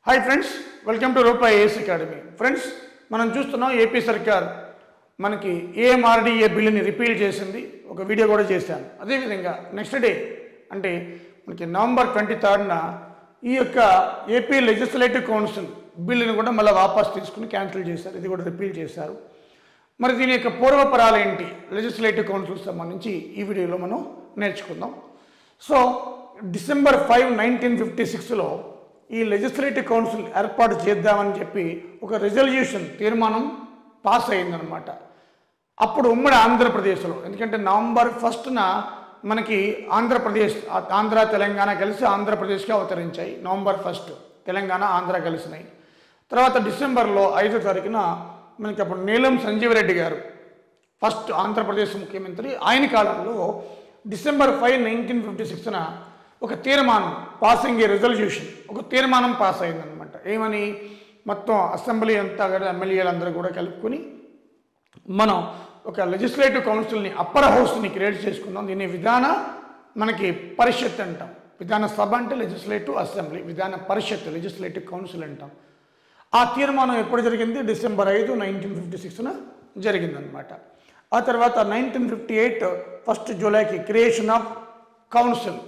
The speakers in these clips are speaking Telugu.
హాయ్ ఫ్రెండ్స్ వెల్కమ్ టు రూపాయి ఏఎస్ అకాడమీ ఫ్రెండ్స్ మనం చూస్తున్నాం ఏపీ సర్కార్ మనకి ఏఎంఆర్డీఏ బిల్లుని రిపీల్ చేసింది ఒక వీడియో కూడా చేశాను అదేవిధంగా నెక్స్ట్ డే అంటే మనకి నవంబర్ ట్వంటీ థర్డ్న ఈ యొక్క ఏపీ లెజిస్లేటివ్ కౌన్సిల్ బిల్లుని కూడా మళ్ళీ వాపస్ తీసుకుని క్యాన్సిల్ చేశారు ఇది కూడా రిపీల్ చేశారు మరి దీని యొక్క పూర్వపరాలు ఏంటి లెజిస్లేటివ్ కౌన్సిల్ సంబంధించి ఈ వీడియోలో మనం నేర్చుకుందాం so December five nineteen fifty సిక్స్లో ఈ లెజిస్లేటివ్ కౌన్సిల్ ఏర్పాటు చేద్దామని చెప్పి ఒక రిజల్యూషన్ తీర్మానం పాస్ అయిందనమాట అప్పుడు ఉమ్మడి ఆంధ్రప్రదేశ్లో ఎందుకంటే నవంబర్ ఫస్ట్న మనకి ఆంధ్రప్రదేశ్ ఆ- ఆంధ్ర తెలంగాణ కలిసి ఆంధ్రప్రదేశ్గా అవతరించాయి నవంబర్ ఫస్ట్ తెలంగాణ ఆంధ్ర కలిసినాయి తర్వాత డిసెంబర్లో ఐదో తారీఖున మనకి అప్పుడు నీలం సంజీవరెడ్డి గారు ఫస్ట్ ఆంధ్రప్రదేశ్ ముఖ్యమంత్రి ఆయన కాలంలో డిసెంబర్ ఫైవ్ నైన్టీన్ ఫిఫ్టీ సిక్స్న ఒక తీర్మానం పాసింగ్ ఏ రిజల్యూషన్ ఒక తీర్మానం పాస్ అయిందనమాట ఏమని మొత్తం అసెంబ్లీ అంతా కూడా ఎమ్మెల్యేలందరూ కూడా కలుపుకొని మనం ఒక లెజిస్లేటివ్ కౌన్సిల్ని అప్పర్ హౌస్ని క్రియేట్ చేసుకుందాం దీన్ని విధాన మనకి పరిషత్ అంటాం విధాన సభ అంటే లెజిస్లేటివ్ అసెంబ్లీ విధాన పరిషత్ లెజిస్లేటివ్ కౌన్సిల్ అంటాం ఆ తీర్మానం ఎప్పుడు జరిగింది డిసెంబర్ ఐదు నైన్టీన్ ఫిఫ్టీ సిక్స్న జరిగిందనమాట ఆ తర్వాత నైన్టీన్ ఫిఫ్టీ ఎయిట్ ఫస్ట్ జూలైకి క్రియేషన్ ఆఫ్ కౌన్సిల్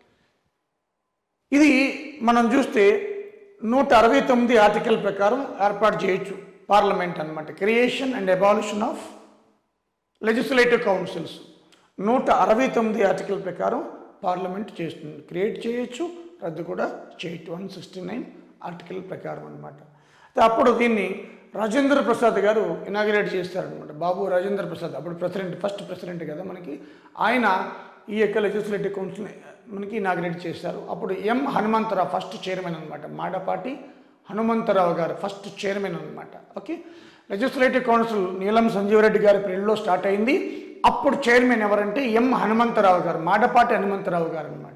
ఇది మనం చూస్తే నూట అరవై తొమ్మిది ఆర్టికల్ ప్రకారం ఏర్పాటు చేయొచ్చు పార్లమెంట్ అన్నమాట creation and abolition of legislative councils నూట అరవై తొమ్మిది ఆర్టికల్ ప్రకారం పార్లమెంట్ చేస్తుంది క్రియేట్ చేయొచ్చు రద్దు కూడా చేయొచ్చు వన్ సిక్స్టీ నైన్ ఆర్టికల్ ప్రకారం అనమాట అప్పుడు దీన్ని రాజేంద్ర ప్రసాద్ గారు ఇనాగ్రేట్ చేస్తారనమాట బాబు రాజేంద్ర ప్రసాద్ అప్పుడు ప్రెసిడెంట్ ఫస్ట్ ప్రెసిడెంట్ కదా మనకి ఆయన ఈ యొక్క లెజిస్లేటివ్ కౌన్సిల్ని మనకి ఇనాగ్రేట్ చేశారు అప్పుడు ఎం హనుమంతరావు ఫస్ట్ చైర్మన్ అనమాట మాడపాటి హనుమంతరావు గారు ఫస్ట్ చైర్మన్ అనమాట okay legislative council Neelam Sanjeeva Reddy గారి పీరియడ్లో స్టార్ట్ అయింది అప్పుడు చైర్మన్ ఎవరంటే ఎం హనుమంతరావు గారు మాడపాటి హనుమంతరావు గారు అనమాట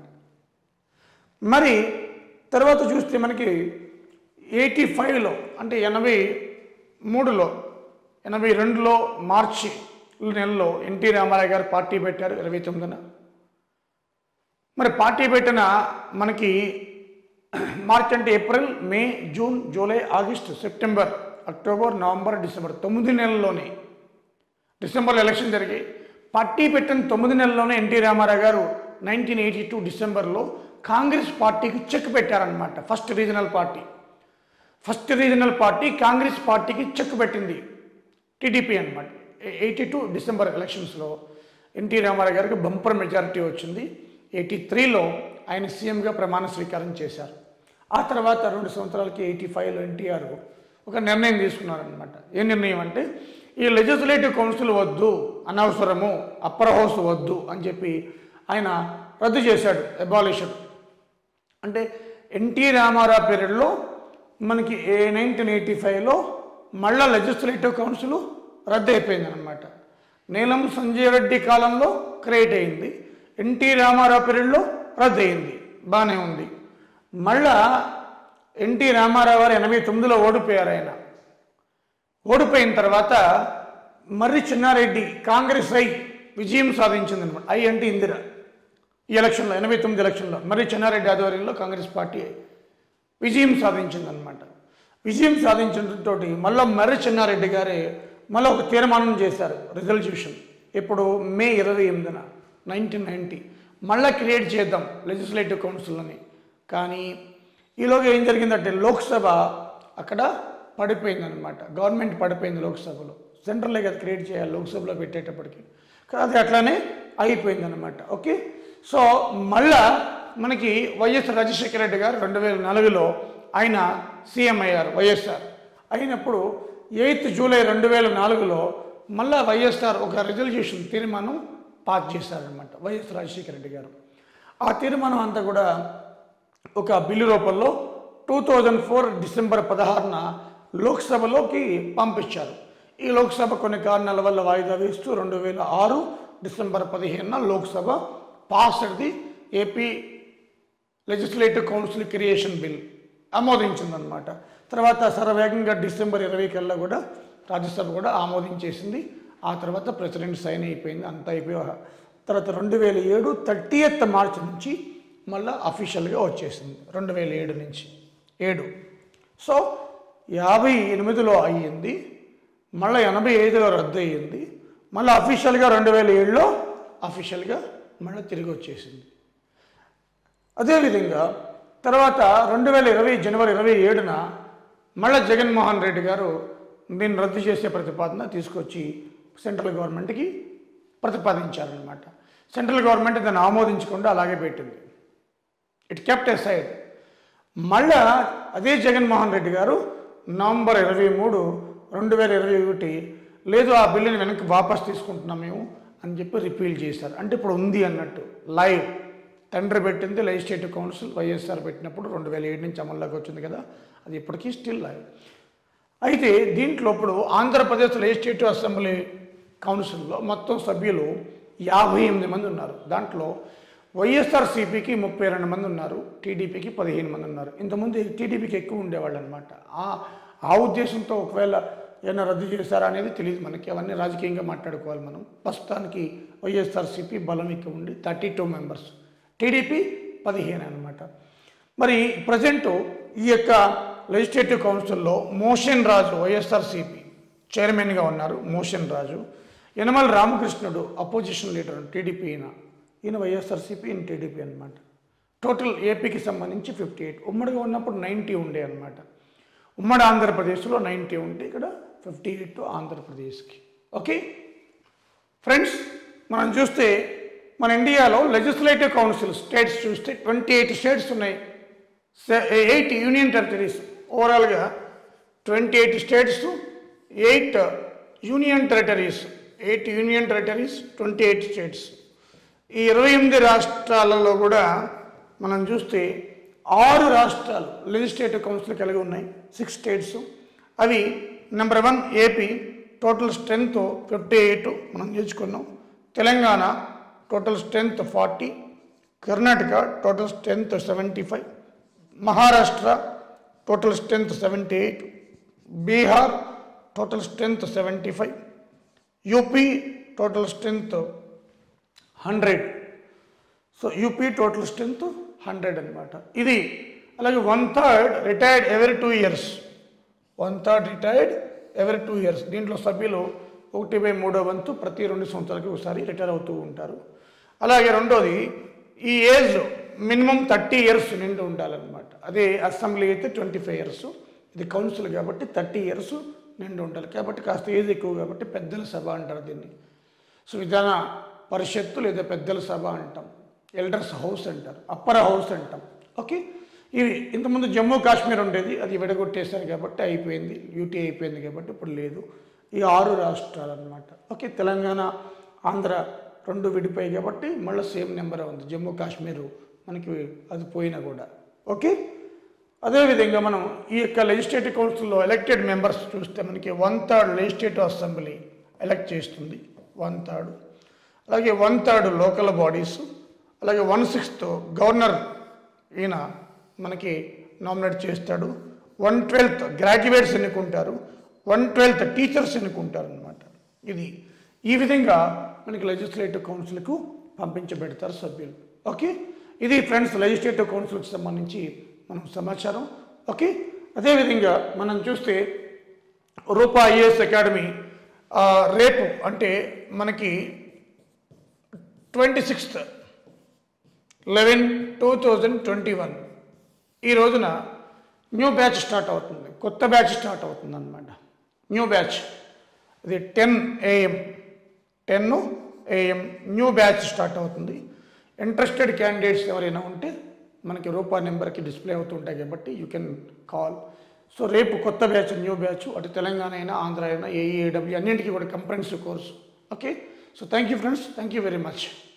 మరి తర్వాత చూస్తే మనకి ఎయిటీ ఫైవ్లో అంటే ఎనభై మూడులో ఎనభై రెండులో మార్చి నెలలో ఎన్టీ రామారావు గారు పార్టీ పెట్టారు ఇరవై తొమ్మిదిన మరి పార్టీ పెట్టిన మనకి మార్చ్ అంటే April May June July August September October November December తొమ్మిది నెలల్లోనే డిసెంబర్లో ఎలక్షన్ జరిగాయి పార్టీ పెట్టిన తొమ్మిది నెలల్లోనే ఎన్టీ రామారావు గారు నైన్టీన్ ఎయిటీ టూ డిసెంబర్లో కాంగ్రెస్ పార్టీకి చెక్ పెట్టారనమాట first regional party first regional party Congress పార్టీకి చెక్ పెట్టింది టీడీపీ అనమాట ఎయిటీ టూ డిసెంబర్ ఎలక్షన్స్లో ఎన్టీ రామారావు గారికి బంపర్ మెజారిటీ వచ్చింది ఎయిటీ త్రీలో ఆయన సీఎంగా ప్రమాణ స్వీకారం చేశారు ఆ తర్వాత రెండు సంవత్సరాలకి ఎయిటీ ఫైవ్లో ఎన్టీఆర్ ఒక నిర్ణయం తీసుకున్నారనమాట ఏ నిర్ణయం అంటే ఈ లెజిస్లేటివ్ కౌన్సిల్ వద్దు అనవసరము అప్పర్ హౌస్ వద్దు అని చెప్పి ఆయన రద్దు చేశాడు ఎబాలిషన్ అంటే ఎన్టీ రామారావు పీరియడ్లో మనకి ఏ నైన్టీన్ ఎయిటీ ఫైవ్లో మళ్ళా లెజిస్లేటివ్ కౌన్సిల్ రద్దు అయిపోయింది అనమాట నీలం సంజయ్ రెడ్డి కాలంలో క్రియేట్ అయింది ఎన్టీ రామారావు పీరియడ్లో రద్దు అయింది బాగానే ఉంది మళ్ళా ఎన్టీ రామారావు గారు ఎనభై తొమ్మిదిలో ఓడిపోయారు ఆయన ఓడిపోయిన తర్వాత మర్రి చిన్నారెడ్డి కాంగ్రెస్ ఐ విజయం సాధించింది అనమాట ఐ అంటే ఇందిర ఈ ఎలక్షన్లో ఎనభై తొమ్మిది ఎలక్షన్లో మర్రి చెన్నారెడ్డి ఆధ్వర్యంలో కాంగ్రెస్ పార్టీ విజయం సాధించిందనమాట విజయం సాధించడంతో మళ్ళీ మర్రి చెన్నారెడ్డి గారే మళ్ళీ ఒక తీర్మానం చేశారు రిజల్యూషన్ ఇప్పుడు మే ఇరవై ఎనిమిదిన నైన్టీన్ నైంటీ మళ్ళీ క్రియేట్ చేద్దాం లెజిస్లేటివ్ కౌన్సిల్ అని కానీ ఈలోగా ఏం జరిగిందంటే లోక్సభ అక్కడ పడిపోయిందనమాట గవర్నమెంట్ పడిపోయింది లోక్సభలో సెంట్రల్లో కదా క్రియేట్ చేయాలి లోక్సభలో పెట్టేటప్పటికి కానీ అది అట్లానే అయిపోయిందనమాట ఓకే సో మళ్ళా మనకి వైఎస్ రాజశేఖర రెడ్డి గారు రెండు వేల నాలుగులో ఆయన సీఎం అయ్యారు వైఎస్ఆర్ అయినప్పుడు ఎయిత్ జూలై రెండు వేల నాలుగులో మళ్ళా వైఎస్ఆర్ ఒక రిజల్యూషన్ తీర్మానం పాస్ చేశారనమాట వైఎస్ రాజశేఖర రెడ్డి గారు ఆ తీర్మానం అంతా కూడా ఒక బిల్లు రూపంలో టూ థౌజండ్ ఫోర్ డిసెంబర్ పదహారున లోక్సభలోకి పంపించారు ఈ లోక్సభ కొన్ని కారణాల వల్ల వాయిదా వేస్తూ రెండు వేల ఆరు డిసెంబర్ పదిహేనున లోక్సభ పాస్డ్ది AP legislative council creation bill ఆమోదించిందనమాట తర్వాత శరవేగంగా డిసెంబర్ ఇరవై కల్లా కూడా రాజ్యసభ కూడా ఆమోదించేసింది ఆ తర్వాత ప్రెసిడెంట్ సైన్ అయిపోయింది అంతా అయిపోయి తర్వాత రెండు వేల ఏడు థర్టీయత్ మార్చ్ నుంచి మళ్ళీ అఫీషియల్గా వచ్చేసింది రెండు వేల ఏడు నుంచి ఏడు సో యాభై ఎనిమిదిలో అయ్యింది మళ్ళీ ఎనభై ఐదులో రద్దు అయ్యింది మళ్ళీ అఫీషియల్గా రెండు వేల ఏడులో అఫీషియల్గా మళ్ళీ తిరిగి వచ్చేసింది అదేవిధంగా తర్వాత రెండు వేల ఇరవై జనవరి ఇరవై ఏడున మళ్ళీ జగన్మోహన్ రెడ్డి గారు దీన్ని రద్దు చేసే ప్రతిపాదన తీసుకొచ్చి సెంట్రల్ గవర్నమెంట్కి ప్రతిపాదించారనమాట సెంట్రల్ గవర్నమెంట్ దాన్ని ఆమోదించకుండా అలాగే పెట్టింది ఇట్ కెప్ట్ ఎ సైడ్ మళ్ళా అదే జగన్మోహన్ రెడ్డి గారు నవంబర్ ఇరవై మూడు రెండు వేల ఇరవై ఒకటి లేదు ఆ బిల్లుని వెనక్కి వాపస్ తీసుకుంటున్నాం మేము అని చెప్పి రిపీల్ చేశారు అంటే ఇప్పుడు ఉంది అన్నట్టు లైవ్ తండ్రి పెట్టింది లెజిస్లేటివ్ కౌన్సిల్ వైఎస్ఆర్ పెట్టినప్పుడు రెండు వేల ఏడు నుంచి అమల్లోకి వచ్చింది కదా అది ఇప్పటికీ స్టిల్ లైవ్ అయితే దీంట్లో ఇప్పుడు ఆంధ్రప్రదేశ్ లెజిస్లేటివ్ అసెంబ్లీ కౌన్సిల్లో మొత్తం సభ్యులు యాభై ఎనిమిది మంది ఉన్నారు దాంట్లో వైఎస్ఆర్సీపీకి ముప్పై రెండు మంది ఉన్నారు టీడీపీకి పదిహేను మంది ఉన్నారు ఇంతకుముందు టీడీపీకి ఎక్కువ ఉండేవాళ్ళు అనమాట ఆ ఆ ఉద్దేశంతో ఒకవేళ ఏమైనా రద్దు చేశారా అనేది తెలియదు మనకి అవన్నీ రాజకీయంగా మాట్లాడుకోవాలి మనం ప్రస్తుతానికి వైఎస్ఆర్సీపీ బలం ఎక్కువ ఉండి థర్టీ టూ మెంబర్స్ టీడీపీ పదిహేను అనమాట మరి ప్రజెంట్ ఈ యొక్క లెజిస్లేటివ్ కౌన్సిల్లో మోషన్ రాజు వైఎస్ఆర్సీపీ చైర్మన్గా ఉన్నారు Moshen Raju Yanamala Ramakrishnudu opposition leader TDP ఈయన ఈయన వైఎస్ఆర్సీపీ ఈయన టీడీపీ అనమాట టోటల్ ఏపీకి సంబంధించి ఫిఫ్టీ ఎయిట్ ఉమ్మడిగా ఉన్నప్పుడు నైంటీ ఉండే అనమాట ఉమ్మడి ఆంధ్రప్రదేశ్లో నైంటీ ఉంటే ఇక్కడ ఫిఫ్టీ ఎయిట్ ఆంధ్రప్రదేశ్కి ఓకే ఫ్రెండ్స్ మనం చూస్తే మన ఇండియాలో లెజిస్లేటివ్ కౌన్సిల్ స్టేట్స్ చూస్తే ట్వంటీ ఎయిట్ స్టేట్స్ ఉన్నాయి ఎయిట్ యూనియన్ టెరిటరీస్ ఓవరాల్గా twenty eight states eight union territories eight union territories twenty eight states ఈ ఇరవై ఎనిమిది రాష్ట్రాలలో కూడా మనం చూస్తే ఆరు రాష్ట్రాలు లెజిస్లేటివ్ కౌన్సిల్ కలిగి ఉన్నాయి సిక్స్ స్టేట్స్ అవి number one AP total strength fifty eight మనం నేర్చుకున్నాం Telangana total strength forty Karnataka total strength seventy five Maharashtra total strength seventy eight Bihar total strength seventy five UP total strength hundred so UP total strength hundred అనమాట ఇది అలాగే one third retired every two years one third retired every two years దీంట్లో సభ్యులు ఒకటి బై మూడో వంతు ప్రతి రెండు సంవత్సరాలకి ఒకసారి రిటైర్ అవుతూ ఉంటారు అలాగే రెండోది ఈ ఏజ్ మినిమం థర్టీ ఇయర్స్ నిండి ఉండాలన్నమాట అదే అసెంబ్లీ అయితే ట్వంటీ ఫైవ్ ఇయర్స్ ఇది కౌన్సిల్ కాబట్టి థర్టీ ఇయర్స్ నిండి ఉండాలి కాబట్టి కాస్త ఏజ్ ఎక్కువ కాబట్టి పెద్దల సభ అంటారు దీన్ని సో విధాన పరిషత్తు లేదా పెద్దల సభ అంటాం ఎల్డర్స్ హౌస్ అంటారు అప్పర్ హౌస్ అంటాం ఓకే ఇవి ఇంతకుముందు జమ్మూ కాశ్మీర్ ఉండేది అది విడగొట్టేశారు కాబట్టి అయిపోయింది యూటీ అయిపోయింది కాబట్టి ఇప్పుడు లేదు ఈ ఆరు రాష్ట్రాలు అనమాట ఓకే తెలంగాణ ఆంధ్ర రెండు విడిపోయాయి కాబట్టి మళ్ళీ సేమ్ నెంబర్ ఉంది జమ్మూ కాశ్మీర్ మనకి అది పోయినా కూడా ఓకే అదేవిధంగా మనం ఈ యొక్క లెజిస్లేటివ్ కౌన్సిల్లో ఎలక్టెడ్ మెంబర్స్ చూస్తే మనకి one third legislative assembly elect చేస్తుంది వన్ థర్డ్ అలాగే వన్ థర్డ్ లోకల్ బాడీస్ అలాగే వన్ సిక్స్త్ గవర్నర్ ఈయన మనకి నామినేట్ చేస్తాడు వన్ ట్వెల్త్ గ్రాడ్యుయేట్స్ ఎన్నుకుంటారు వన్ ట్వెల్త్ టీచర్స్ ఎన్నుకుంటారు అనమాట ఇది ఈ విధంగా మనకి లెజిస్లేటివ్ కౌన్సిల్కు పంపించబెడతారు సభ్యులు ఓకే ఇది ఫ్రెండ్స్ లెజిస్లేటివ్ కౌన్సిల్కి సంబంధించి మనం సమాచారం ఓకే అదేవిధంగా మనం చూస్తే రూపా ఐఏఎస్ అకాడమీ ఆ, రేపు అంటే మనకి twenty sixth eleven two thousand twenty one ఈ రోజున న్యూ బ్యాచ్ స్టార్ట్ అవుతుంది కొత్త బ్యాచ్ స్టార్ట్ అవుతుంది అనమాట న్యూ బ్యాచ్ ఇది ten AM ten AM new batch start అవుతుంది ఇంట్రెస్టెడ్ క్యాండిడేట్స్ ఎవరైనా ఉంటే మనకి రూపా నెంబర్కి డిస్ప్లే అవుతుంటాయి కాబట్టి యూ కెన్ కాల్ సో రేపు కొత్త బ్యాచ్ న్యూ బ్యాచ్ అటు తెలంగాణ అయినా ఆంధ్ర అయినా ఏఈఏడబ్ల్యూ అన్నింటికీ కూడా comprehensive course okay so thank you friends thank you very much